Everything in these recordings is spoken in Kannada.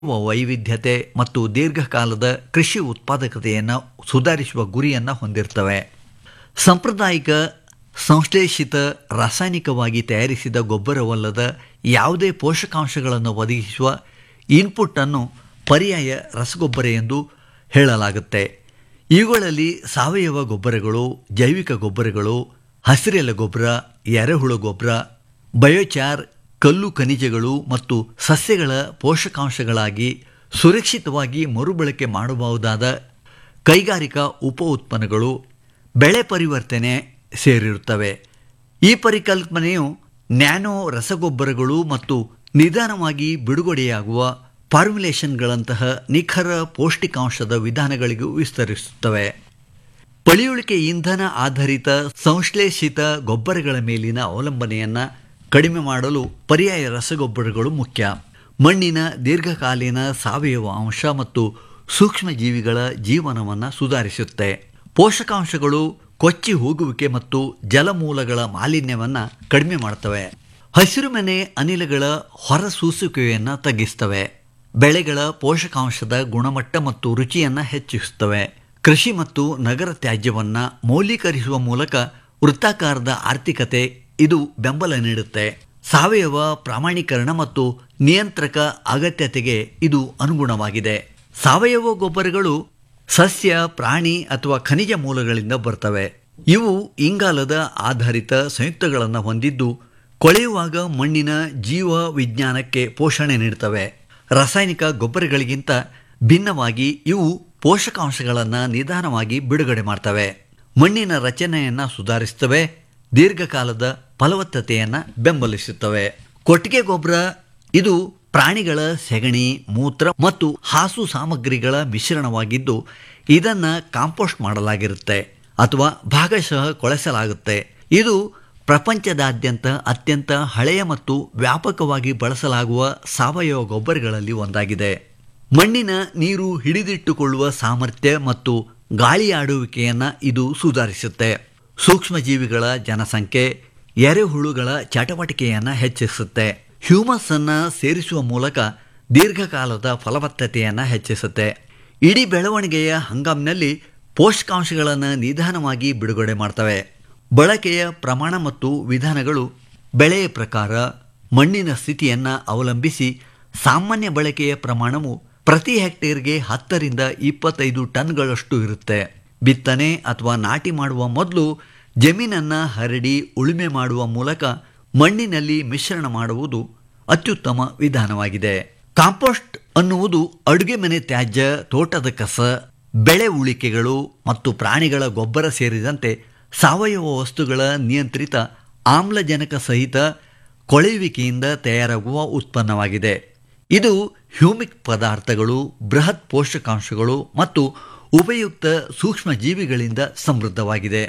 ವೈವಿಧ್ಯತೆ ಮತ್ತು ದೀರ್ಘಕಾಲದ ಕೃಷಿ ಉತ್ಪಾದಕತೆಯನ್ನು ಸುಧಾರಿಸುವ ಗುರಿಯನ್ನು ಹೊಂದಿರ್ತವೆ ಸಾಂಪ್ರದಾಯಿಕ ಸಂಶ್ಲೇಷಿತ ರಾಸಾಯನಿಕವಾಗಿ ತಯಾರಿಸಿದ ಗೊಬ್ಬರವಲ್ಲದ ಯಾವುದೇ ಪೋಷಕಾಂಶಗಳನ್ನು ಒದಗಿಸುವ ಇನ್ಪುಟ್ಟನ್ನು ಪರ್ಯಾಯ ರಸಗೊಬ್ಬರ ಎಂದು ಹೇಳಲಾಗುತ್ತೆ ಇವುಗಳಲ್ಲಿ ಸಾವಯವ ಗೊಬ್ಬರಗಳು ಜೈವಿಕ ಗೊಬ್ಬರಗಳು ಹಸಿರೆಲೆ ಗೊಬ್ಬರ ಎರೆಹುಳು ಗೊಬ್ಬರ ಬಯೋಚಾರ್ ಕಲ್ಲು ಖನಿಜಗಳು ಮತ್ತು ಸಸ್ಯಗಳ ಪೋಷಕಾಂಶಗಳಾಗಿ ಸುರಕ್ಷಿತವಾಗಿ ಮರುಬಳಕೆ ಮಾಡಬಹುದಾದ ಕೈಗಾರಿಕಾ ಉಪ ಉತ್ಪನ್ನಗಳು ಬೆಳೆ ಪರಿವರ್ತನೆ ಸೇರಿರುತ್ತವೆ ಈ ಪರಿಕಲ್ಪನೆಯು ನ್ಯಾನೋ ರಸಗೊಬ್ಬರಗಳು ಮತ್ತು ನಿಧಾನವಾಗಿ ಬಿಡುಗಡೆಯಾಗುವ ಫಾರ್ಮುಲೇಷನ್ಗಳಂತಹ ನಿಖರ ಪೌಷ್ಟಿಕಾಂಶದ ವಿಧಾನಗಳಿಗೂ ವಿಸ್ತರಿಸುತ್ತವೆ ಪಳಿಯುಳಿಕೆ ಇಂಧನ ಆಧಾರಿತ ಸಂಶ್ಲೇಷಿತ ಗೊಬ್ಬರಗಳ ಮೇಲಿನ ಅವಲಂಬನೆಯನ್ನು ಕಡಿಮೆ ಮಾಡಲು ಪರ್ಯಾಯ ರಸಗೊಬ್ಬರಗಳು ಮುಖ್ಯ ಮಣ್ಣಿನ ದೀರ್ಘಕಾಲೀನ ಸಾವಯವ ಅಂಶ ಮತ್ತು ಸೂಕ್ಷ್ಮಜೀವಿಗಳ ಜೀವನವನ್ನು ಸುಧಾರಿಸುತ್ತೆ ಪೋಷಕಾಂಶಗಳು ಕೊಚ್ಚಿ ಹೋಗುವಿಕೆ ಮತ್ತು ಜಲಮೂಲಗಳ ಮಾಲಿನ್ಯವನ್ನು ಕಡಿಮೆ ಮಾಡ್ತವೆ ಹಸಿರುಮನೆ ಅನಿಲಗಳ ಹೊರಸೂಸುವಿಕೆಯನ್ನು ತಗ್ಗಿಸ್ತವೆ ಬೆಳೆಗಳ ಪೋಷಕಾಂಶದ ಗುಣಮಟ್ಟ ಮತ್ತು ರುಚಿಯನ್ನು ಹೆಚ್ಚಿಸುತ್ತವೆ ಕೃಷಿ ಮತ್ತು ನಗರ ತ್ಯಾಜ್ಯವನ್ನು ಮೌಲ್ಯೀಕರಿಸುವ ಮೂಲಕ ವೃತ್ತಾಕಾರದ ಆರ್ಥಿಕತೆ ಇದು ಬೆಂಬಲ ನೀಡುತ್ತೆ ಸಾವಯವ ಪ್ರಾಮಾಣೀಕರಣ ಮತ್ತು ನಿಯಂತ್ರಕ ಅಗತ್ಯತೆಗೆ ಇದು ಅನುಗುಣವಾಗಿದೆ ಸಾವಯವ ಗೊಬ್ಬರಗಳು ಸಸ್ಯ ಪ್ರಾಣಿ ಅಥವಾ ಖನಿಜ ಮೂಲಗಳಿಂದ ಬರ್ತವೆ ಇವು ಇಂಗಾಲದ ಆಧಾರಿತ ಸಂಯುಕ್ತಗಳನ್ನು ಹೊಂದಿದ್ದು ಕೊಳೆಯುವಾಗ ಮಣ್ಣಿನ ಜೀವ ವಿಜ್ಞಾನಕ್ಕೆ ಪೋಷಣೆ ನೀಡ್ತವೆ ರಾಸಾಯನಿಕ ಗೊಬ್ಬರಗಳಿಗಿಂತ ಭಿನ್ನವಾಗಿ ಇವು ಪೋಷಕಾಂಶಗಳನ್ನು ನಿಧಾನವಾಗಿ ಬಿಡುಗಡೆ ಮಾಡ್ತವೆ ಮಣ್ಣಿನ ರಚನೆಯನ್ನು ಸುಧಾರಿಸ್ತವೆ ದೀರ್ಘಕಾಲದ ಫಲವತ್ತತೆಯನ್ನು ಬೆಂಬಲಿಸುತ್ತವೆ ಕೊಟ್ಟಿಗೆ ಗೊಬ್ಬರ ಇದು ಪ್ರಾಣಿಗಳ ಸೆಗಣಿ ಮೂತ್ರ ಮತ್ತು ಹಾಸು ಸಾಮಗ್ರಿಗಳ ಮಿಶ್ರಣವಾಗಿದ್ದು ಇದನ್ನು ಕಾಂಪೋಸ್ಟ್ ಮಾಡಲಾಗಿರುತ್ತೆ ಅಥವಾ ಭಾಗಶಃ ಕೊಳೆಸಲಾಗುತ್ತೆ ಇದು ಪ್ರಪಂಚದಾದ್ಯಂತ ಅತ್ಯಂತ ಹಳೆಯ ಮತ್ತು ವ್ಯಾಪಕವಾಗಿ ಬಳಸಲಾಗುವ ಸಾವಯವ ಗೊಬ್ಬರಗಳಲ್ಲಿ ಒಂದಾಗಿದೆ ಮಣ್ಣಿನ ನೀರು ಹಿಡಿದಿಟ್ಟುಕೊಳ್ಳುವ ಸಾಮರ್ಥ್ಯ ಮತ್ತು ಗಾಳಿಯಾಡುವಿಕೆಯನ್ನು ಇದು ಸುಧಾರಿಸುತ್ತೆ ಸೂಕ್ಷ್ಮಜೀವಿಗಳ ಜನಸಂಖ್ಯೆ ಎರೆಹುಳುಗಳ ಚಟವಟಿಕೆಯನ್ನು ಹೆಚ್ಚಿಸುತ್ತೆ ಹ್ಯೂಮಸ್ ಅನ್ನು ಸೇರಿಸುವ ಮೂಲಕ ದೀರ್ಘಕಾಲದ ಫಲವತ್ತತೆಯನ್ನು ಹೆಚ್ಚಿಸುತ್ತೆ ಇಡೀ ಬೆಳವಣಿಗೆಯ ಹಂಗಾಮಿನಲ್ಲಿ ಪೋಷಕಾಂಶಗಳನ್ನು ನಿಧಾನವಾಗಿ ಬಿಡುಗಡೆ ಮಾಡ್ತವೆ ಬಳಕೆಯ ಪ್ರಮಾಣ ಮತ್ತು ವಿಧಾನಗಳು ಬೆಳೆಯ ಪ್ರಕಾರ ಮಣ್ಣಿನ ಸ್ಥಿತಿಯನ್ನು ಅವಲಂಬಿಸಿ ಸಾಮಾನ್ಯ ಬಳಕೆಯ ಪ್ರಮಾಣವು ಪ್ರತಿ ಹೆಕ್ಟೇರ್ಗೆ ಹತ್ತರಿಂದ ಇಪ್ಪತ್ತೈದು ಟನ್ಗಳಷ್ಟು ಇರುತ್ತೆ ಬಿತ್ತನೆ ಅಥವಾ ನಾಟಿ ಮಾಡುವ ಮೊದಲು ಜಮೀನನ್ನು ಹರಡಿ ಉಳುಮೆ ಮಾಡುವ ಮೂಲಕ ಮಣ್ಣಿನಲ್ಲಿ ಮಿಶ್ರಣ ಮಾಡುವುದು ಅತ್ಯುತ್ತಮ ವಿಧಾನವಾಗಿದೆ ಕಾಂಪೋಸ್ಟ್ ಅನ್ನುವುದು ಅಡುಗೆ ಮನೆ ತ್ಯಾಜ್ಯ ತೋಟದ ಕಸ ಬೆಳೆ ಉಳಿಕೆಗಳು ಮತ್ತು ಪ್ರಾಣಿಗಳ ಗೊಬ್ಬರ ಸೇರಿದಂತೆ ಸಾವಯವ ವಸ್ತುಗಳ ನಿಯಂತ್ರಿತ ಆಮ್ಲಜನಕ ಸಹಿತ ಕೊಳೆಯುವಿಕೆಯಿಂದ ತಯಾರಾಗುವ ಉತ್ಪನ್ನವಾಗಿದೆ ಇದು ಹ್ಯೂಮಿಕ್ ಪದಾರ್ಥಗಳು ಬೃಹತ್ ಪೋಷಕಾಂಶಗಳು ಮತ್ತು ಉಪಯುಕ್ತ ಸೂಕ್ಷ್ಮ ಜೀವಿಗಳಿಂದ ಸಮೃದ್ಧವಾಗಿದೆ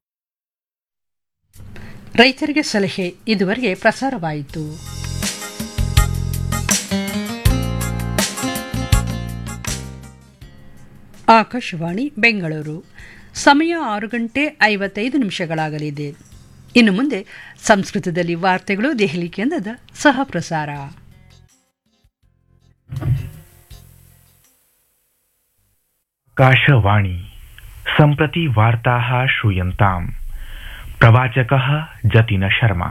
ರೈತರಿಗೆ ಸಲಹೆ ಇದುವರೆಗೆ ಪ್ರಸಾರವಾಯಿತು ಆಕಾಶವಾಣಿ ಬೆಂಗಳೂರು ಸಮಯ ಆರು ಗಂಟೆ ಐವತ್ತೈದು ನಿಮಿಷಗಳಾಗಲಿದೆ ಇನ್ನು ಮುಂದೆ ಸಂಸ್ಕೃತದಲ್ಲಿ ವಾರ್ತೆಗಳು ದೆಹಲಿ ಕೇಂದ್ರದ ಸಹ ಪ್ರಸಾರ आकाशवाणी सम्प्रति वार्ताः श्रूयन्ताम् प्रवाचकः जतिन शर्मा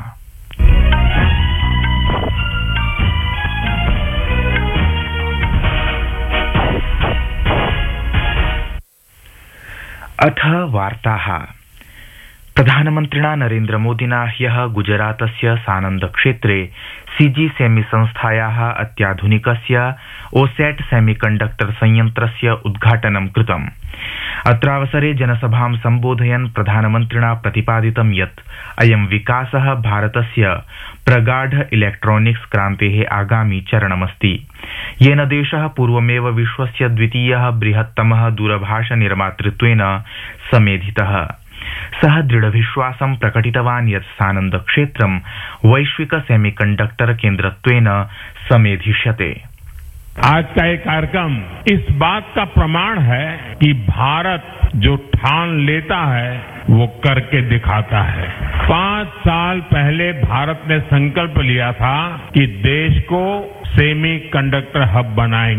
अथ वार्ताः प्रधानमन्त्रिणा नरेन्द्रमोदिना ह्यः गुजरातस्य सानन्दक्षेत्रे सीजी सेमी संस्थायाः अत्याधुनिकस्य ओसैट सेमीकण्डक्टर संयन्त्रस्य उद्घाटनं कृतम् अत्रावसरे जनसभां सम्बोधयन् प्रधानमन्त्रिणा प्रतिपादितं यत् अयं विकासः भारतस्य प्रगाढ इलेक्ट्रॉनिक्स क्रान्तेः आगामि चरणमस्ति येन देशः पूर्वमेव विश्वस्य द्वितीयः बृहत्तमः दूरभाष निर्मातृत्वेन समेधितः सः दृढविश्वासं प्रकटितवान् यत् सानन्दक्षेत्रं वैश्विक सेमीकण्डक्टर केन्द्रत्वेन समेधिष्यते आज का ये कार्यक्रम इस बात का प्रमाण है कि भारत जो ठान लेता है वो करके दिखाता है पांच साल पहले भारत ने संकल्प लिया था कि देश को सेमी कंडक्टर हब बनाएंगे